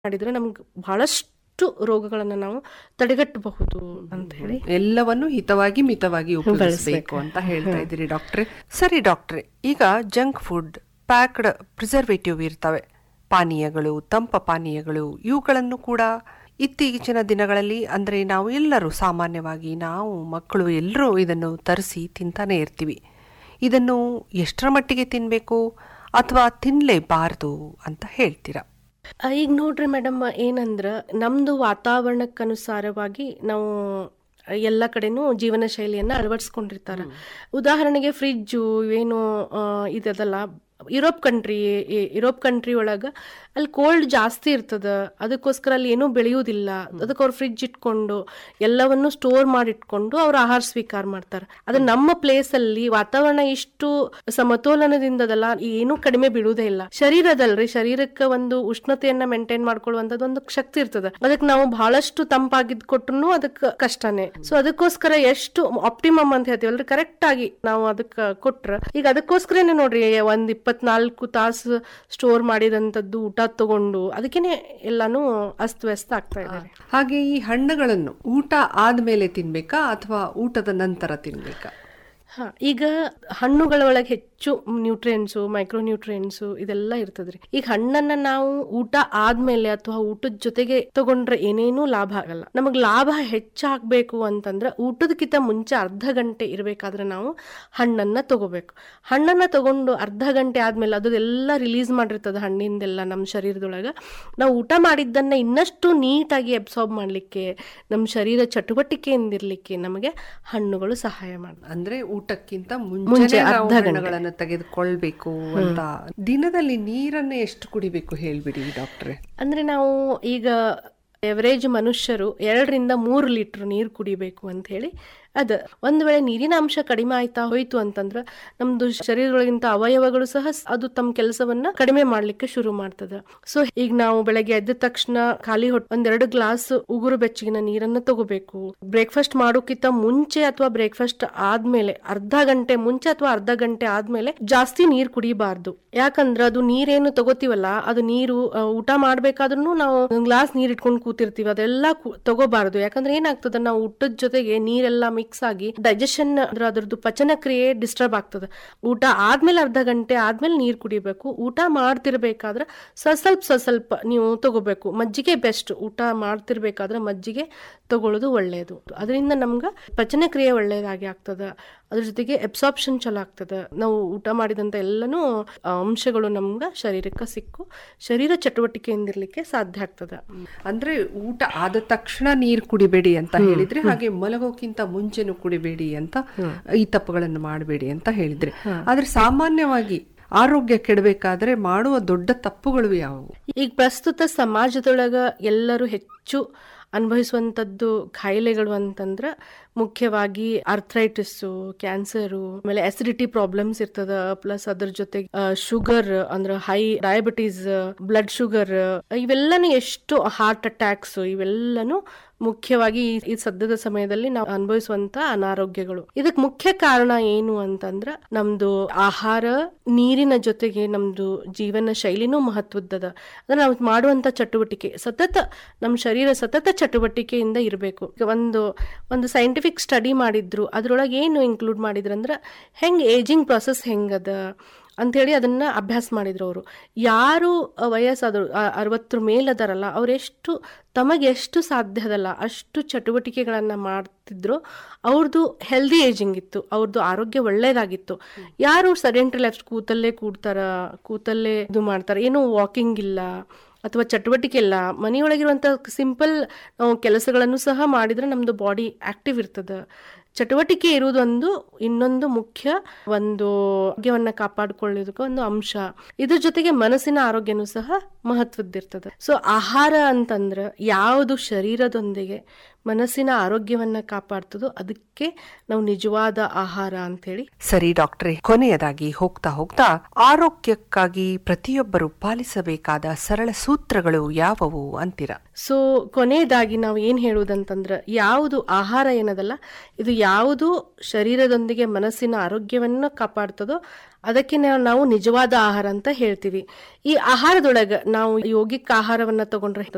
ಮಾಡಿದ್ರೆ ನಮ್ಗೆ ಬಹಳಷ್ಟು ರೋಗಗಳನ್ನ ನಾವು ತಡೆಗಟ್ಟಬಹುದು ಅಂತ ಹೇಳಿ ಎಲ್ಲವನ್ನು ಹಿತವಾಗಿ ಮಿತವಾಗಿ ಉಪಯೋಗಿಸಬೇಕು ಅಂತ ಹೇಳ್ತಾ ಇದ್ದೀರಿ ಡಾಕ್ಟ್ರೆ ಸರಿ ಡಾಕ್ಟ್ರೆ ಈಗ ಜಂಕ್ ಫುಡ್ ಪ್ಯಾಕ್ಡ್ ಪ್ರಿಸರ್ವೇಟಿವ್ ಇರ್ತವೆ ಪಾನೀಯಗಳು ತಂಪ ಪಾನೀಯಗಳು ಇವುಗಳನ್ನು ಕೂಡ ಇತ್ತೀಚಿನ ದಿನಗಳಲ್ಲಿ ಅಂದ್ರೆ ನಾವು ಎಲ್ಲರೂ ಸಾಮಾನ್ಯವಾಗಿ ನಾವು ಮಕ್ಕಳು ಎಲ್ಲರೂ ಇದನ್ನು ತರಿಸಿ ತಿಂತಾನೆ ಇರ್ತೀವಿ ಇದನ್ನು ಎಷ್ಟರ ಮಟ್ಟಿಗೆ ತಿನ್ನಬೇಕು ಅಥವಾ ತಿನ್ನಲೇಬಾರದು ಅಂತ ಹೇಳ್ತೀರಾ ಆ, ಈಗ ನೋಡ್ರಿ ಮೇಡಮ್ ಏನಂದ್ರ ನಮ್ದು ವಾತಾವರಣಕ್ಕನುಸಾರವಾಗಿ ನಾವು ಎಲ್ಲ ಕಡೆನೂ ಜೀವನ ಶೈಲಿಯನ್ನ ಅಳವಡಿಸ್ಕೊಂಡಿರ್ತಾರ ಉದಾಹರಣೆಗೆ ಫ್ರಿಜ್ಜು ಏನು ಆ, ಇದದಲ್ಲ ಯುರೋಪ್ ಕಂಟ್ರಿ ಯುರೋಪ್ ಕಂಟ್ರಿ ಒಳಗ ಅಲ್ಲಿ ಕೋಲ್ಡ್ ಜಾಸ್ತಿ ಇರ್ತದ ಅದಕ್ಕೋಸ್ಕರ ಅಲ್ಲಿ ಏನೂ ಬೆಳೆಯುವುದಿಲ್ಲ ಅದಕ್ಕೆ ಅವ್ರು ಫ್ರಿಜ್ ಇಟ್ಕೊಂಡು ಎಲ್ಲವನ್ನು ಸ್ಟೋರ್ ಮಾಡಿ ಇಟ್ಕೊಂಡು ಅವ್ರು ಆಹಾರ ಸ್ವೀಕಾರ ಮಾಡ್ತಾರೆ ಅದು ನಮ್ಮ ಪ್ಲೇಸ್ ಅಲ್ಲಿ ವಾತಾವರಣ ಇಷ್ಟು ಸಮತೋಲನದಿಂದದಲ್ಲ ಏನೂ ಕಡಿಮೆ ಬೀಳುವುದೇ ಇಲ್ಲ ಶರೀರದಲ್ರಿ ಶರೀರಕ್ಕೆ ಒಂದು ಉಷ್ಣತೆಯನ್ನ ಮೇಂಟೈನ್ ಮಾಡ್ಕೊಳ್ಳುವಂತದ್ದು ಒಂದು ಶಕ್ತಿ ಇರ್ತದ ಅದಕ್ಕೆ ನಾವು ಬಹಳಷ್ಟು ತಂಪಾಗಿದ್ ಕೊಟ್ರು ಅದಕ್ಕೆ ಕಷ್ಟನೇ ಸೊ ಅದಕ್ಕೋಸ್ಕರ ಎಷ್ಟು ಆಪ್ಟಿಮಮ್ ಅಂತ ಹೇಳ್ತೀವಲ್ರಿ ಕರೆಕ್ಟ್ ಆಗಿ ನಾವು ಅದಕ್ಕೆ ಕೊಟ್ರ ಈಗ ಅದಕ್ಕೋಸ್ಕರನೇ ನೋಡ್ರಿ ಒಂದ್ ಇಪ್ಪತ್ನಾಲ್ಕು ತಾಸು ಸ್ಟೋರ್ ಮಾಡಿದಂತದ್ದು ಊಟ ತಗೊಂಡು ಅದಕ್ಕೇನೆ ಎಲ್ಲಾನು ಅಸ್ತವ್ಯಸ್ತ ಆಗ್ತಾ ಇದ್ದಾರೆ ಹಾಗೆ ಈ ಹಣ್ಣುಗಳನ್ನು ಊಟ ಆದ್ಮೇಲೆ ತಿನ್ಬೇಕಾ ಅಥವಾ ಊಟದ ನಂತರ ತಿನ್ಬೇಕಾ ಹಾ ಈಗ ಹಣ್ಣುಗಳ ಒಳಗೆ ಹೆಚ್ಚು ನ್ಯೂಟ್ರಿಯೆಂಟ್ಸು ಮೈಕ್ರೋ ನ್ಯೂಟ್ರಿಯೆಂಟ್ಸು ಇದೆಲ್ಲ ಇರ್ತದ್ರಿ ಈಗ ಹಣ್ಣನ್ನ ನಾವು ಊಟ ಆದ್ಮೇಲೆ ಅಥವಾ ಊಟದ ಜೊತೆಗೆ ತಗೊಂಡ್ರೆ ಏನೇನೂ ಲಾಭ ಆಗಲ್ಲ ನಮಗ್ ಲಾಭ ಹೆಚ್ಚಾಗ್ಬೇಕು ಅಂತಂದ್ರೆ ಊಟದಕ್ಕಿಂತ ಮುಂಚೆ ಅರ್ಧ ಗಂಟೆ ಇರ್ಬೇಕಾದ್ರೆ ನಾವು ಹಣ್ಣನ್ನ ತಗೋಬೇಕು ಹಣ್ಣನ್ನ ತಗೊಂಡು ಅರ್ಧ ಗಂಟೆ ಆದ್ಮೇಲೆ ಅದೆಲ್ಲ ರಿಲೀಸ್ ಮಾಡಿರ್ತದೆ ಹಣ್ಣಿಂದೆಲ್ಲ ನಮ್ಮ ಶರೀರದೊಳಗ ನಾವು ಊಟ ಮಾಡಿದ್ದನ್ನ ಇನ್ನಷ್ಟು ನೀಟಾಗಿ ಅಬ್ಸಾರ್ಬ್ ಮಾಡ್ಲಿಕ್ಕೆ ನಮ್ಮ ಶರೀರ ಚಟುವಟಿಕೆಯಿಂದಿರ್ಲಿಕ್ಕೆ ನಮಗೆ ಹಣ್ಣುಗಳು ಸಹಾಯ ಮಾಡ್ತವೆ ಅಂದ್ರೆ ಊಟಕ್ಕಿಂತ ಮುಂಚೆ ಮುಂಚೆ ಅರ್ಧ ನಾವು ಗಂಟೆ. ಹಣ್ಣುಗಳನ್ನ ತೆಗೆದುಕೊಳ್ಬೇಕು ಅಂತ ದಿನದಲ್ಲಿ ನೀರನ್ನ ಎಷ್ಟು ಕುಡಿಬೇಕು ಹೇಳ್ಬಿಡಿ ಡಾಕ್ಟ್ರೆ ಅಂದ್ರೆ ನಾವು ಈಗ ಎವರೇಜ್ ಮನುಷ್ಯರು ಎರಡರಿಂದ ಮೂರು ಲೀಟರ್ ನೀರು ಕುಡಿಬೇಕು ಅಂತ ಹೇಳಿ ಅದ ಒಂದ್ ವೇಳೆ ನೀರಿನ ಅಂಶ ಕಡಿಮೆ ಆಯ್ತಾ ಹೋಯ್ತು ಅಂತಂದ್ರ ನಮ್ದು ಶರೀರದೊಳಗಿಂತ ಅವಯವಗಳು ಸಹ ಸ್- ಅದು ತಮ್ಮ ಕೆಲಸವನ್ನ ಕಡಿಮೆ ಮಾಡ್ಲಿಕ್ಕೆ ಶುರು ಮಾಡ್ತದ ಸೊ ಈಗ ನಾವು ಬೆಳಗ್ಗೆ ಎದ್ದ ತಕ್ಷಣ ಖಾಲಿ ಹೊಟ್ಟೆ ಒಂದೆರಡು ಗ್ಲಾಸ್ ಉಗುರು ಬೆಚ್ಚಗಿನ ನೀರನ್ನ ತಗೋಬೇಕು ಬ್ರೇಕ್ಫಾಸ್ಟ್ ಮಾಡೋಕ್ಕಿಂತ ಮುಂಚೆ ಅಥವಾ ಬ್ರೇಕ್ಫಾಸ್ಟ್ ಆದ್ಮೇಲೆ ಅರ್ಧ ಗಂಟೆ ಮುಂಚೆ ಅಥವಾ ಅರ್ಧ ಗಂಟೆ ಆದ್ಮೇಲೆ ಜಾಸ್ತಿ ನೀರ್ ಕುಡಿಬಾರ್ದು ಯಾಕಂದ್ರ ಅದು ನೀರೇನು ತಗೋತೀವಲ್ಲ ಅದು ನೀರು ಆ, ಊಟ ಮಾಡ್ಬೇಕಾದ್ರೂ ನಾವು ಒಂದ್ ಗ್ಲಾಸ್ ನೀರ್ ಇಟ್ಕೊಂಡು ಕೂತಿರ್ತೀವಿ ಅದೆಲ್ಲ ಕು- ತಗೋಬಾರ್ದು ಯಾಕಂದ್ರೆ ಏನಾಗ್ತದ ನಾವು ಊಟದ ಜೊತೆಗೆ ನೀರೆಲ್ಲ ಮಿಕ್ಸ್ ಆಗಿ ಡೈಜೆಷನ್ ಅದ್ರದ್ದು ಪಚನ ಕ್ರಿಯೆ ಡಿಸ್ಟರ್ಬ್ ಆಗ್ತದೆ ಊಟ ಆದ್ಮೇಲೆ ಅರ್ಧ ಗಂಟೆ ಆದ್ಮೇಲೆ ನೀರ್ ಕುಡಿಬೇಕು ಊಟ ಮಾಡ್ತಿರ್ಬೇಕಾದ್ರೆ ಸ ಸ್ವಲ್ಪ ಸ ಸ್ವಲ್ಪ ನೀವು ತಗೋಬೇಕು ಮಜ್ಜಿಗೆ ಬೆಸ್ಟ್ ಊಟ ಮಾಡ್ತಿರ್ಬೇಕಾದ್ರೆ ಮಜ್ಜಿಗೆ ತಗೊಳ್ಳೋದು ಒಳ್ಳೆಯದು ಅದರಿಂದ ನಮ್ಗೆ ಪಚನ ಕ್ರಿಯೆ ಒಳ್ಳೆಯದಾಗಿ ಆಗ್ತದ ಅದ್ರ ಜೊತೆಗೆ ಎಬ್ಸಾರ್ಪ್ಷನ್ ಚಲೋ ಆಗ್ತದ ನಾವು ಊಟ ಮಾಡಿದಂತ ಎಲ್ಲನೂ ಆ, ಅಂಶಗಳು ನಮ್ಗೆ ಶರೀರಕ್ಕೆ ಸಿಕ್ಕು ಶರೀರ ಚಟುವಟಿಕೆಯಿಂದಿರ್ಲಿಕ್ಕೆ ಸಾಧ್ಯ ಆಗ್ತದ ಅಂದ್ರೆ ಊಟ ಆದ ತಕ್ಷಣ ನೀರು ಕುಡಿಬೇಡಿ ಅಂತ ಹೇಳಿದ್ರೆ ಹಾಗೆ ಮಲಗೋಕ್ಕಿಂತ ಮುಂಚೆನೂ ಕುಡಿಬೇಡಿ ಅಂತ ಈ ತಪ್ಪುಗಳನ್ನು ಮಾಡಬೇಡಿ ಅಂತ ಹೇಳಿದ್ರೆ ಆದ್ರೆ ಸಾಮಾನ್ಯವಾಗಿ ಆರೋಗ್ಯ ಕೆಡಬೇಕಾದ್ರೆ ಮಾಡುವ ದೊಡ್ಡ ತಪ್ಪುಗಳು ಯಾವುವು ಈಗ ಪ್ರಸ್ತುತ ಸಮಾಜದೊಳಗ ಎಲ್ಲರೂ ಹೆಚ್ಚು ಅನುಭವಿಸುವಂಥದ್ದು ಕಾಯಿಲೆಗಳು ಅಂತಂದ್ರ ಮುಖ್ಯವಾಗಿ ಅರ್ಥ್ರೈಟಿಸ್ಸು ಕ್ಯಾನ್ಸರು ಆಮೇಲೆ ಅಸಿಡಿಟಿ ಪ್ರಾಬ್ಲಮ್ಸ್ ಇರ್ತದ ಪ್ಲಸ್ ಅದ್ರ ಜೊತೆಗೆ ಶುಗರ್ ಅಂದ್ರೆ ಹೈ ಡಯಾಬಿಟೀಸ್ ಬ್ಲಡ್ ಶುಗರ್ ಇವೆಲ್ಲನೂ ಎಷ್ಟು ಹಾರ್ಟ್ ಅಟ್ಯಾಕ್ಸ್ ಇವೆಲ್ಲನೂ ಮುಖ್ಯವಾಗಿ ಈ- ಈ ಸದ್ಯದ ಸಮಯದಲ್ಲಿ ನಾವು ಅನುಭವಿಸುವಂತ ಅನಾರೋಗ್ಯಗಳು ಇದಕ್ ಮುಖ್ಯ ಕಾರಣ ಏನು ಅಂತಂದ್ರ ನಮ್ದು ಆಹಾರ ನೀರಿನ ಜೊತೆಗೆ ನಮ್ದು ಜೀವನ ಶೈಲಿನೂ ಮಹತ್ವದ್ದದ ಅಂದ್ರೆ ನಾವು ಮಾಡುವಂತ ಚಟುವಟಿಕೆ ಸತತ ನಮ್ಮ ಶರೀರ ಸತತ ಚಟುವಟಿಕೆಯಿಂದ ಇರಬೇಕು ಒಂದು ಒಂದು ಸೈಂಟಿಫಿಕ್ ಸ್ಟಡಿ ಮಾಡಿದ್ರು ಅದ್ರೊಳಗೆ ಏನು ಇನ್ಕ್ಲೂಡ್ ಮಾಡಿದ್ರು ಅಂದ್ರೆ ಹೆಂಗ್ ಏಜಿಂಗ್ ಪ್ರೊಸೆಸ್ ಹೆಂಗದ ಅಂಥೇಳಿ ಅದನ್ನ ಅಭ್ಯಾಸ ಮಾಡಿದ್ರು ಅವರು ಯಾರು ವಯಸ್ಸಾದ್ರು ಅ- ಅರವತ್ತರ ಮೇಲದಾರಲ್ಲ ಅವರೆಷ್ಟು ತಮಗೆ ಎಷ್ಟು ಸಾಧ್ಯ ಅದಲ್ಲ ಅಷ್ಟು ಚಟುವಟಿಕೆಗಳನ್ನ ಮಾಡ್ತಿದ್ರು ಅವ್ರದ್ದು ಹೆಲ್ದಿ ಏಜಿಂಗ್ ಇತ್ತು ಅವ್ರದ್ದು ಆರೋಗ್ಯ ಒಳ್ಳೇದಾಗಿತ್ತು ಯಾರು ಸೆಡೆಂಟ್ರಿ ಲೈಫ್ ಕೂತಲ್ಲೇ ಕೂಡ್ತಾರ ಕೂತಲ್ಲೇ ಇದು ಮಾಡ್ತಾರೆ ಏನು ವಾಕಿಂಗ್ ಇಲ್ಲ ಅಥವಾ ಚಟುವಟಿಕೆ ಇಲ್ಲ ಮನೆಯೊಳಗಿರುವಂಥ ಸಿಂಪಲ್ ನಾವು ಕೆಲಸಗಳನ್ನು ಸಹ ಮಾಡಿದ್ರೆ ನಮ್ದು ಬಾಡಿ ಆಕ್ಟಿವ್ ಇರ್ತದ ಚಟುವಟಿಕೆ ಇರುವುದೊಂದು ಇನ್ನೊಂದು ಮುಖ್ಯ ಒಂದು ಆರೋಗ್ಯವನ್ನ ಕಾಪಾಡಿಕೊಳ್ಳೋದಕ್ಕೆ ಒಂದು ಅಂಶ ಇದ್ರ ಜೊತೆಗೆ ಮನಸ್ಸಿನ ಆರೋಗ್ಯನೂ ಸಹ ಮಹತ್ವದ್ದಿರ್ತದೆ ಸೊ ಆಹಾರ ಅಂತಂದ್ರೆ ಯಾವುದು ಶರೀರದೊಂದಿಗೆ ಮನಸ್ಸಿನ ಆರೋಗ್ಯವನ್ನ ಕಾಪಾಡ್ತದೋ ಅದಕ್ಕೆ ನಾವು ನಿಜವಾದ ಆಹಾರ ಅಂತೇಳಿ ಸರಿ ಡಾಕ್ಟ್ರೆ ಕೊನೆಯದಾಗಿ ಹೋಗ್ತಾ ಹೋಗ್ತಾ ಆರೋಗ್ಯಕ್ಕಾಗಿ ಪ್ರತಿಯೊಬ್ಬರು ಪಾಲಿಸಬೇಕಾದ ಸರಳ ಸೂತ್ರಗಳು ಯಾವುವು ಅಂತೀರಾ ಸೊ ಕೊನೆಯದಾಗಿ ನಾವು ಏನ್ ಹೇಳುವುದಂತಂದ್ರೆ ಯಾವುದು ಆಹಾರ ಏನದಲ್ಲ ಇದು ಯಾವುದು ಶರೀರದೊಂದಿಗೆ ಮನಸ್ಸಿನ ಆರೋಗ್ಯವನ್ನು ಕಾಪಾಡ್ತದೋ ಅದಕ್ಕೆ ನಾವು- ನಾವು ನಿಜವಾದ ಆಹಾರ ಅಂತ ಹೇಳ್ತೀವಿ ಈ ಆಹಾರದೊಳಗ ನಾವು ಯೋಗಿಕ್ ಆಹಾರವನ್ನ ತಗೊಂಡ್ರೆ